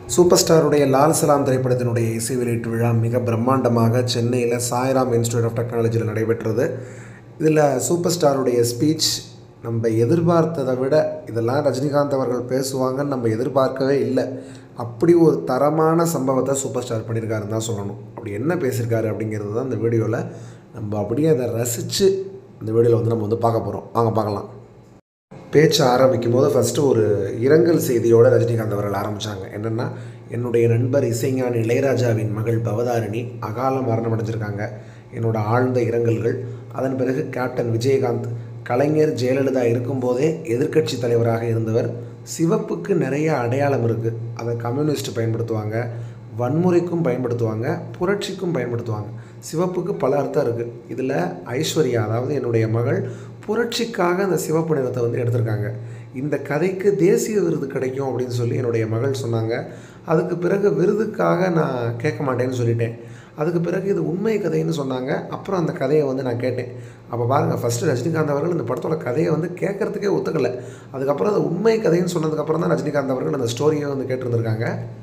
super ஸ்டாருடைய Lal சலாம் திரைப்படத்தினுடைய இசை வெளியீட்டு விழா மிக பிரம்மாண்டமாக சென்னையில் சாய்ராம் இன்ஸ்டியூட் ஆஃப் டெக்னாலஜியில் நடைபெற்றது இதில் சூப்பர் ஸ்டாருடைய ஸ்பீச் நம்ம எதிர்பார்த்ததை விட இதெல்லாம் ரஜினிகாந்த் அவர்கள் பேசுவாங்கன்னு நம்ம எதிர்பார்க்கவே இல்லை அப்படி ஒரு தரமான சம்பவத்தை சூப்பர் ஸ்டார் பண்ணியிருக்காருன்னு தான் சொல்லணும் அப்படி என்ன பேசியிருக்காரு அப்படிங்கிறது தான் இந்த வீடியோவில் நம்ம அப்படியே அதை ரசித்து இந்த வீடியோவில் வந்து நம்ம வந்து பார்க்க போகிறோம் வாங்க பார்க்கலாம் பேச்சு ஆரம்பிக்கும் போது ஃபஸ்ட்டு ஒரு இரங்கல் செய்தியோட ரஜினிகாந்த் அவர்கள் ஆரம்பித்தாங்க என்னென்னா என்னுடைய நண்பர் இசைஞானி இளையராஜாவின் மகள் பவதாரிணி அகால மரணம் அடைஞ்சிருக்காங்க என்னோட ஆழ்ந்த இரங்கல்கள் அதன் பிறகு கேப்டன் விஜயகாந்த் கலைஞர் ஜெயலலிதா இருக்கும்போதே எதிர்க்கட்சி தலைவராக இருந்தவர் சிவப்புக்கு நிறைய அடையாளம் இருக்குது அதை கம்யூனிஸ்ட் பயன்படுத்துவாங்க வன்முறைக்கும் பயன்படுத்துவாங்க புரட்சிக்கும் பயன்படுத்துவாங்க சிவப்புக்கு பல அர்த்தம் இருக்குது இதில் ஐஸ்வர்யா அதாவது என்னுடைய மகள் புரட்சிக்காக அந்த சிவப்பு நிறத்தை வந்து எடுத்திருக்காங்க இந்த கதைக்கு தேசிய விருது கிடைக்கும் அப்படின்னு சொல்லி என்னுடைய மகள் சொன்னாங்க அதுக்கு பிறகு விருதுக்காக நான் கேட்க மாட்டேன்னு சொல்லிட்டேன் அதுக்கு பிறகு இது உண்மை கதைன்னு சொன்னாங்க அப்புறம் அந்த கதையை வந்து நான் கேட்டேன் அப்போ பாருங்கள் ஃபஸ்ட்டு ரஜினிகாந்த் அவர்கள் இந்த படத்தோட கதையை வந்து கேட்குறதுக்கே ஒத்துக்கலை அதுக்கப்புறம் அது உண்மை கதைன்னு சொன்னதுக்கப்புறம் தான் ரஜினிகாந்த் அவர்கள் அந்த ஸ்டோரியை வந்து கேட்டிருந்திருக்காங்க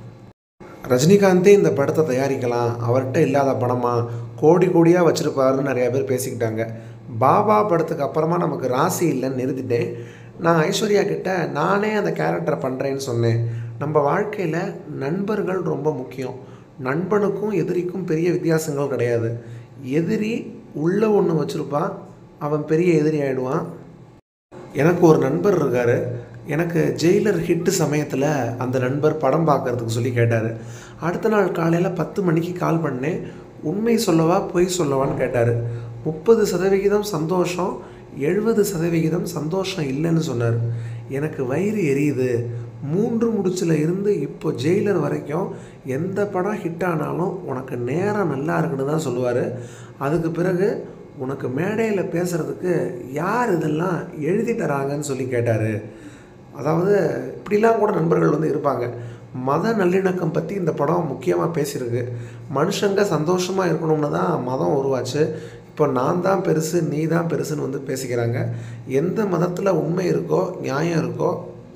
ரஜினிகாந்தே இந்த படத்தை தயாரிக்கலாம் அவர்கிட்ட இல்லாத படமா கோடி கோடியாக வச்சுருப்பாருன்னு நிறையா பேர் பேசிக்கிட்டாங்க பாபா படத்துக்கு அப்புறமா நமக்கு ராசி இல்லைன்னு நிறுத்திட்டேன் நான் ஐஸ்வர்யா கிட்ட நானே அந்த கேரக்டரை பண்ணுறேன்னு சொன்னேன் நம்ம வாழ்க்கையில் நண்பர்கள் ரொம்ப முக்கியம் நண்பனுக்கும் எதிரிக்கும் பெரிய வித்தியாசங்கள் கிடையாது எதிரி உள்ளே ஒன்று வச்சுருப்பான் அவன் பெரிய எதிரி ஆகிடுவான் எனக்கு ஒரு நண்பர் இருக்கார் எனக்கு ஜெயிலர் ஹிட்டு சமயத்தில் அந்த நண்பர் படம் பார்க்கறதுக்கு சொல்லி கேட்டார் அடுத்த நாள் காலையில் பத்து மணிக்கு கால் பண்ணேன் உண்மை சொல்லவா பொய் சொல்லவான்னு கேட்டார் முப்பது சதவிகிதம் சந்தோஷம் எழுபது சதவிகிதம் சந்தோஷம் இல்லைன்னு சொன்னார் எனக்கு வயிறு எரியுது மூன்று முடிச்சில் இருந்து இப்போ ஜெயிலர் வரைக்கும் எந்த படம் ஹிட் ஆனாலும் உனக்கு நேரம் நல்லா இருக்குன்னு தான் சொல்லுவார் அதுக்கு பிறகு உனக்கு மேடையில் பேசுகிறதுக்கு யார் இதெல்லாம் எழுதி தராங்கன்னு சொல்லி கேட்டார் அதாவது இப்படிலாம் கூட நண்பர்கள் வந்து இருப்பாங்க மத நல்லிணக்கம் பற்றி இந்த படம் முக்கியமாக பேசியிருக்கு மனுஷங்க சந்தோஷமாக இருக்கணும்னு தான் மதம் உருவாச்சு இப்போ நான் தான் பெருசு நீ தான் பெருசுன்னு வந்து பேசிக்கிறாங்க எந்த மதத்தில் உண்மை இருக்கோ நியாயம் இருக்கோ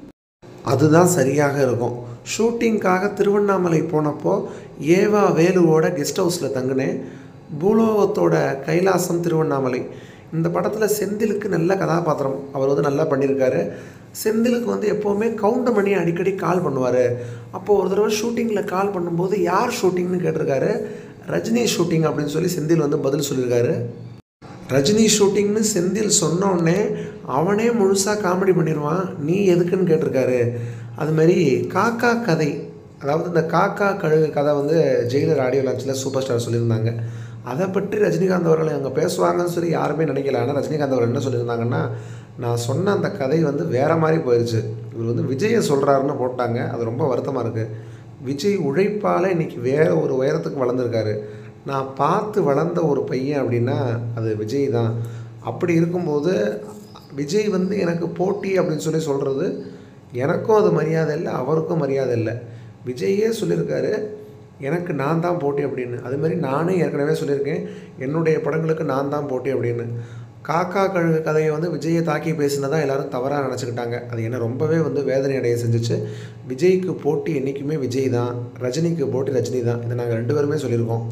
அதுதான் சரியாக இருக்கும் ஷூட்டிங்காக திருவண்ணாமலை போனப்போ ஏவா வேலுவோட கெஸ்ட் ஹவுஸில் தங்கினேன் பூலோகத்தோட கைலாசம் திருவண்ணாமலை இந்த படத்தில் செந்திலுக்கு நல்ல கதாபாத்திரம் அவர் வந்து நல்லா பண்ணியிருக்காரு செந்திலுக்கு வந்து எப்போவுமே கவுண்டமணி அடிக்கடி கால் பண்ணுவார் அப்போது ஒரு தடவை ஷூட்டிங்கில் கால் பண்ணும்போது யார் ஷூட்டிங்னு கேட்டிருக்காரு ரஜினி ஷூட்டிங் அப்படின்னு சொல்லி செந்தில் வந்து பதில் சொல்லியிருக்காரு ரஜினி ஷூட்டிங்னு செந்தில் சொன்னோடனே அவனே முழுசாக காமெடி பண்ணிடுவான் நீ எதுக்குன்னு கேட்டிருக்காரு அதுமாரி காக்கா கதை அதாவது இந்த காக்கா கழுகு கதை வந்து ஜெயிலர் ஆடியோ லான்ச்சில் சூப்பர் ஸ்டார் சொல்லியிருந்தாங்க அதை பற்றி ரஜினிகாந்த் அவர்கள் அங்கே பேசுவாங்கன்னு சொல்லி யாருமே நினைக்கல ஆனால் ரஜினிகாந்த் அவர்கள் என்ன சொல்லியிருந்தாங்கன்னா நான் சொன்ன அந்த கதை வந்து வேறு மாதிரி போயிடுச்சு இவர் வந்து விஜயை சொல்கிறாருன்னு போட்டாங்க அது ரொம்ப வருத்தமாக இருக்குது விஜய் உழைப்பால் இன்றைக்கி வேறு ஒரு உயரத்துக்கு வளர்ந்துருக்காரு நான் பார்த்து வளர்ந்த ஒரு பையன் அப்படின்னா அது விஜய் தான் அப்படி இருக்கும்போது விஜய் வந்து எனக்கு போட்டி அப்படின்னு சொல்லி சொல்கிறது எனக்கும் அது மரியாதை இல்லை அவருக்கும் மரியாதை இல்லை விஜயே சொல்லியிருக்காரு எனக்கு நான் தான் போட்டி அப்படின்னு அதுமாரி நானே ஏற்கனவே சொல்லியிருக்கேன் என்னுடைய படங்களுக்கு நான் தான் போட்டி அப்படின்னு காக்கா கழுகு கதையை வந்து விஜயை தாக்கி பேசினதாக எல்லாரும் தவறாக நினச்சிக்கிட்டாங்க அது என்ன ரொம்பவே வந்து வேதனை அடைய செஞ்சுச்சு விஜய்க்கு போட்டி என்றைக்குமே விஜய் தான் ரஜினிக்கு போட்டி ரஜினி தான் இதை நாங்கள் ரெண்டு பேருமே சொல்லியிருக்கோம்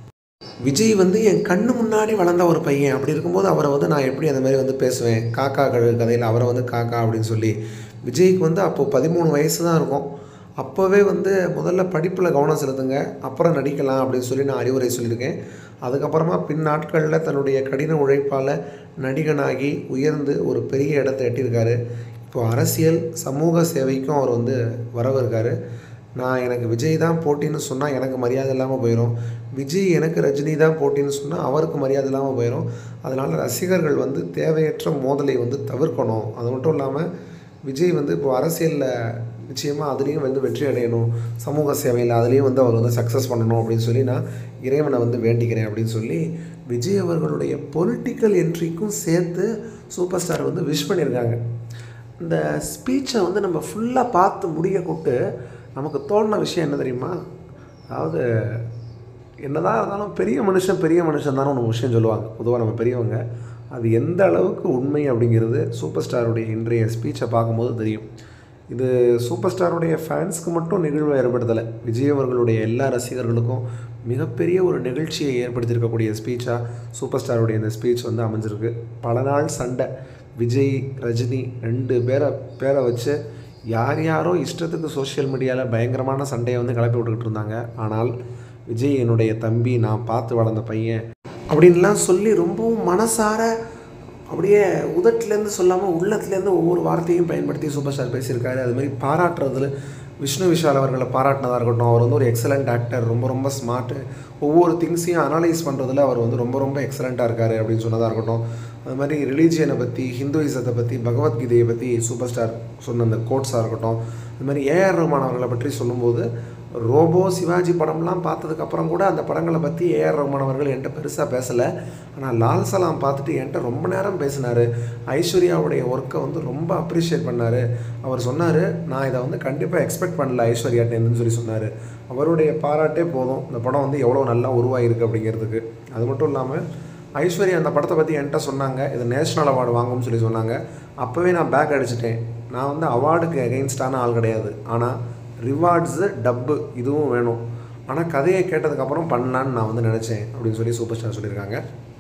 விஜய் வந்து என் கண்ணு முன்னாடி வளர்ந்த ஒரு பையன் அப்படி இருக்கும்போது அவரை வந்து நான் எப்படி அந்த மாதிரி வந்து பேசுவேன் காக்கா கழுகு கதையில் அவரை வந்து காக்கா அப்படின்னு சொல்லி விஜய்க்கு வந்து அப்போது பதிமூணு வயசு தான் இருக்கும் அப்போவே வந்து முதல்ல படிப்பில் கவனம் செலுத்துங்க அப்புறம் நடிக்கலாம் அப்படின்னு சொல்லி நான் அறிவுரை சொல்லியிருக்கேன் அதுக்கப்புறமா பின் நாட்களில் தன்னுடைய கடின உழைப்பால் நடிகனாகி உயர்ந்து ஒரு பெரிய இடத்தை எட்டியிருக்காரு இப்போது அரசியல் சமூக சேவைக்கும் அவர் வந்து வரவிருக்காரு நான் எனக்கு விஜய் தான் போட்டின்னு சொன்னால் எனக்கு மரியாதை இல்லாமல் போயிடும் விஜய் எனக்கு ரஜினி தான் போட்டின்னு சொன்னால் அவருக்கு மரியாதை இல்லாமல் போயிடும் அதனால் ரசிகர்கள் வந்து தேவையற்ற மோதலை வந்து தவிர்க்கணும் அது மட்டும் இல்லாமல் விஜய் வந்து இப்போ அரசியலில் நிச்சயமாக அதுலேயும் வந்து வெற்றி அடையணும் சமூக சேவையில் அதுலேயும் வந்து அவர் வந்து சக்ஸஸ் பண்ணணும் அப்படின்னு சொல்லி நான் இறைவனை வந்து வேண்டிக்கிறேன் அப்படின்னு சொல்லி விஜய் அவர்களுடைய பொலிட்டிக்கல் என்ட்ரிக்கும் சேர்த்து சூப்பர் ஸ்டார் வந்து விஷ் பண்ணியிருக்காங்க இந்த ஸ்பீச்சை வந்து நம்ம ஃபுல்லாக பார்த்து முடிய கொண்டு நமக்கு தோணின விஷயம் என்ன தெரியுமா அதாவது என்னதான் இருந்தாலும் பெரிய மனுஷன் பெரிய மனுஷன் தானே ஒன்று விஷயம் சொல்லுவாங்க பொதுவாக நம்ம பெரியவங்க அது எந்த அளவுக்கு உண்மை அப்படிங்கிறது சூப்பர் ஸ்டாருடைய இன்றைய ஸ்பீச்சை பார்க்கும்போது தெரியும் இது சூப்பர் ஸ்டாருடைய ஃபேன்ஸ்க்கு மட்டும் நிகழ்வை ஏற்படுத்தலை விஜய் அவர்களுடைய எல்லா ரசிகர்களுக்கும் மிகப்பெரிய ஒரு நிகழ்ச்சியை ஏற்படுத்தியிருக்கக்கூடிய ஸ்பீச்சாக சூப்பர் ஸ்டாருடைய இந்த ஸ்பீச் வந்து அமைஞ்சிருக்கு பல நாள் சண்டை விஜய் ரஜினி ரெண்டு பேரை பேரை வச்சு யார் யாரோ இஷ்டத்துக்கு சோஷியல் மீடியாவில் பயங்கரமான சண்டையை வந்து கிளப்பி விட்டுக்கிட்டு இருந்தாங்க ஆனால் விஜய் என்னுடைய தம்பி நான் பார்த்து வளர்ந்த பையன் அப்படின்லாம் சொல்லி ரொம்பவும் மனசார அப்படியே உதட்டிலேருந்து சொல்லாமல் உள்ளத்துலேருந்து ஒவ்வொரு வார்த்தையும் பயன்படுத்தி சூப்பர் ஸ்டார் பேசியிருக்காரு அது மாதிரி பாராட்டுறதுல விஷ்ணு விஷால் அவர்களை பாராட்டினதாக இருக்கட்டும் அவர் வந்து ஒரு எக்ஸலண்ட் ஆக்டர் ரொம்ப ரொம்ப ஸ்மார்ட்டு ஒவ்வொரு திங்ஸையும் அனலைஸ் பண்ணுறதுல அவர் வந்து ரொம்ப ரொம்ப எக்ஸலண்ட்டாக இருக்கார் அப்படின்னு சொன்னதாக இருக்கட்டும் அது மாதிரி ரிலீஜியனை பற்றி ஹிந்துயிசத்தை பற்றி பகவத்கீதையை பற்றி சூப்பர் ஸ்டார் சொன்ன அந்த கோட்ஸாக இருக்கட்டும் அது மாதிரி ஏஆர் ரஹ்மான் அவர்களை பற்றி சொல்லும்போது ரோபோ சிவாஜி படம்லாம் பார்த்ததுக்கப்புறம் கூட அந்த படங்களை பற்றி ஏஆர் ரஹ்மான் அவர்கள் என்கிட்ட பெருசாக பேசலை ஆனால் லால் சலாம் பார்த்துட்டு என்கிட்ட ரொம்ப நேரம் பேசினார் ஐஸ்வர்யாவுடைய ஒர்க்கை வந்து ரொம்ப அப்ரிஷியேட் பண்ணார் அவர் சொன்னார் நான் இதை வந்து கண்டிப்பாக எக்ஸ்பெக்ட் பண்ணல ஐஸ்வர்யாட்டேன்னு சொல்லி சொன்னார் அவருடைய பாராட்டே போதும் இந்த படம் வந்து எவ்வளோ நல்லா உருவாகிருக்கு அப்படிங்கிறதுக்கு அது மட்டும் இல்லாமல் ஐஸ்வர்யா அந்த படத்தை பற்றி என்கிட்ட சொன்னாங்க இது நேஷ்னல் அவார்டு வாங்கும்னு சொல்லி சொன்னாங்க அப்போவே நான் பேக் அடிச்சிட்டேன் நான் வந்து அவார்டுக்கு அகெயின்ஸ்டான ஆள் கிடையாது ஆனால் ரிவார்ட்ஸு டப்பு இதுவும் வேணும் ஆனால் கதையை கேட்டதுக்கப்புறம் பண்ணலான்னு நான் வந்து நினச்சேன் அப்படின்னு சொல்லி சூப்பர் ஸ்டார் சொல்லியிருக்காங்க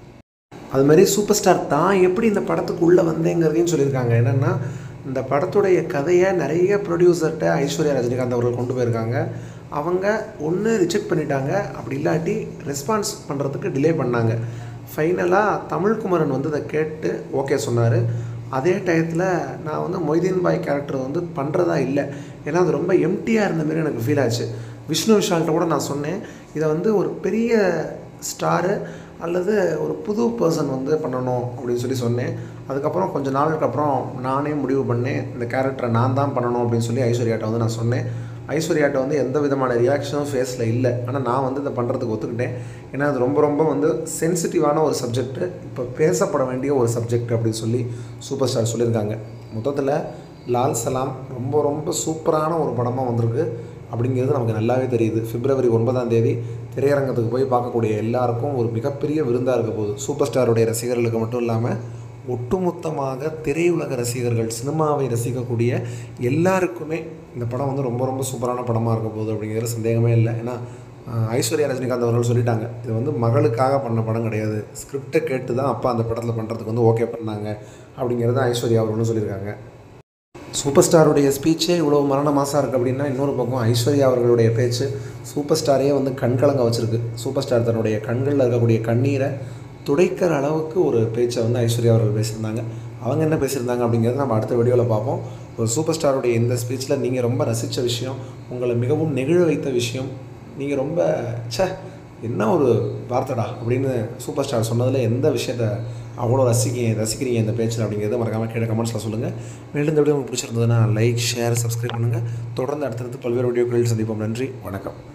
அது மாதிரி சூப்பர் ஸ்டார் தான் எப்படி இந்த படத்துக்குள்ளே வந்தேங்கிறதையும் சொல்லியிருக்காங்க என்னென்னா இந்த படத்துடைய கதையை நிறைய ப்ரொடியூசர்கிட்ட ஐஸ்வர்யா ரஜினிகாந்த் அவர்கள் கொண்டு போயிருக்காங்க அவங்க ஒன்று ரிஜெக்ட் பண்ணிட்டாங்க அப்படி இல்லாட்டி ரெஸ்பான்ஸ் பண்ணுறதுக்கு டிலே பண்ணாங்க ஃபைனலாக தமிழ்குமரன் வந்து இதை கேட்டு ஓகே சொன்னார் அதே டயத்தில் நான் வந்து மொய்தீன் பாய் கேரக்டர் வந்து பண்ணுறதா இல்லை ஏன்னா அது ரொம்ப எம்டியாக இருந்த மாதிரி எனக்கு ஃபீல் ஆச்சு விஷ்ணு விஷால்கிட்ட கூட நான் சொன்னேன் இதை வந்து ஒரு பெரிய ஸ்டாரு அல்லது ஒரு புது பர்சன் வந்து பண்ணணும் அப்படின்னு சொல்லி சொன்னேன் அதுக்கப்புறம் கொஞ்ச நாளுக்கு அப்புறம் நானே முடிவு பண்ணேன் இந்த கேரக்டரை நான் தான் பண்ணணும் அப்படின்னு சொல்லி ஐஸ்வர்யாட்ட வந்து நான் சொன்னேன் ஐஸ்வர்யாட்ட வந்து எந்த விதமான ரியாக்ஷனும் ஃபேஸில் இல்லை ஆனால் நான் வந்து இதை பண்ணுறதுக்கு ஒத்துக்கிட்டேன் ஏன்னா அது ரொம்ப ரொம்ப வந்து சென்சிட்டிவான ஒரு சப்ஜெக்ட்டு இப்போ பேசப்பட வேண்டிய ஒரு சப்ஜெக்ட் அப்படின்னு சொல்லி சூப்பர் ஸ்டார் சொல்லியிருக்காங்க மொத்தத்தில் லால் சலாம் ரொம்ப ரொம்ப சூப்பரான ஒரு படமாக வந்திருக்கு அப்படிங்கிறது நமக்கு நல்லாவே தெரியுது பிப்ரவரி ஒன்பதாம் தேதி திரையரங்கத்துக்கு போய் பார்க்கக்கூடிய எல்லாருக்கும் ஒரு மிகப்பெரிய விருந்தாக இருக்க போகுது சூப்பர் ஸ்டாருடைய ரசிகர்களுக்கு மட்டும் இல்லாமல் ஒட்டுமொத்தமாக திரையுலக ரசிகர்கள் சினிமாவை ரசிக்கக்கூடிய எல்லாருக்குமே இந்த படம் வந்து ரொம்ப ரொம்ப சூப்பரான படமாக இருக்க போகுது அப்படிங்கிறது சந்தேகமே இல்லை ஏன்னா அஹ், ஐஸ்வர்யா ரஜினிகாந்த் அவர்கள் சொல்லிட்டாங்க இது வந்து மகளுக்காக பண்ண படம் கிடையாது ஸ்கிரிப்டை கேட்டு தான் அப்பா அந்த படத்தில் பண்ணுறதுக்கு வந்து ஓகே பண்ணாங்க அப்படிங்கிறத ஐஸ்வர்யா அவர்களும் சொல்லியிருக்காங்க சூப்பர் ஸ்டாருடைய ஸ்பீச்சே இவ்வளோ மரண மாசாக இருக்குது அப்படின்னா இன்னொரு பக்கம் ஐஸ்வர்யா அவர்களுடைய பேச்சு சூப்பர் ஸ்டாரையே வந்து கண்கலங்க வச்சிருக்கு சூப்பர் ஸ்டார் தன்னுடைய கண்களில் இருக்கக்கூடிய கண்ணீரை துடைக்கிற அளவுக்கு ஒரு பேச்சை வந்து ஐஸ்வர்யா அவர்கள் பேசியிருந்தாங்க அவங்க என்ன பேசியிருந்தாங்க அப்படிங்கிறத நம்ம அடுத்த வீடியோவில் பார்ப்போம் ஒரு சூப்பர் ஸ்டாருடைய இந்த ஸ்பீச்சில் நீங்கள் ரொம்ப ரசித்த விஷயம் உங்களை மிகவும் நெகிழ வைத்த விஷயம் நீங்கள் ரொம்ப ச்சே என்ன ஒரு வார்த்தைடா அப்படின்னு சூப்பர் ஸ்டார் சொன்னதில் எந்த விஷயத்த அவ்வளோ ரசிக்க ரசிக்கிறீங்க இந்த பேச்சில் அப்படிங்கிறத மறக்காமல் கீழே கமெண்ட்ஸில் சொல்லுங்கள் மேலும் இந்த வீடியோ உங்களுக்கு பிடிச்சிருந்ததுன்னா லைக் ஷேர் சப்ஸ்கிரைப் பண்ணுங்கள் தொடர்ந்து அடுத்தடுத்து பல்வேறு வீடியோக்களில் சந்திப்போம் நன்றி வணக்கம்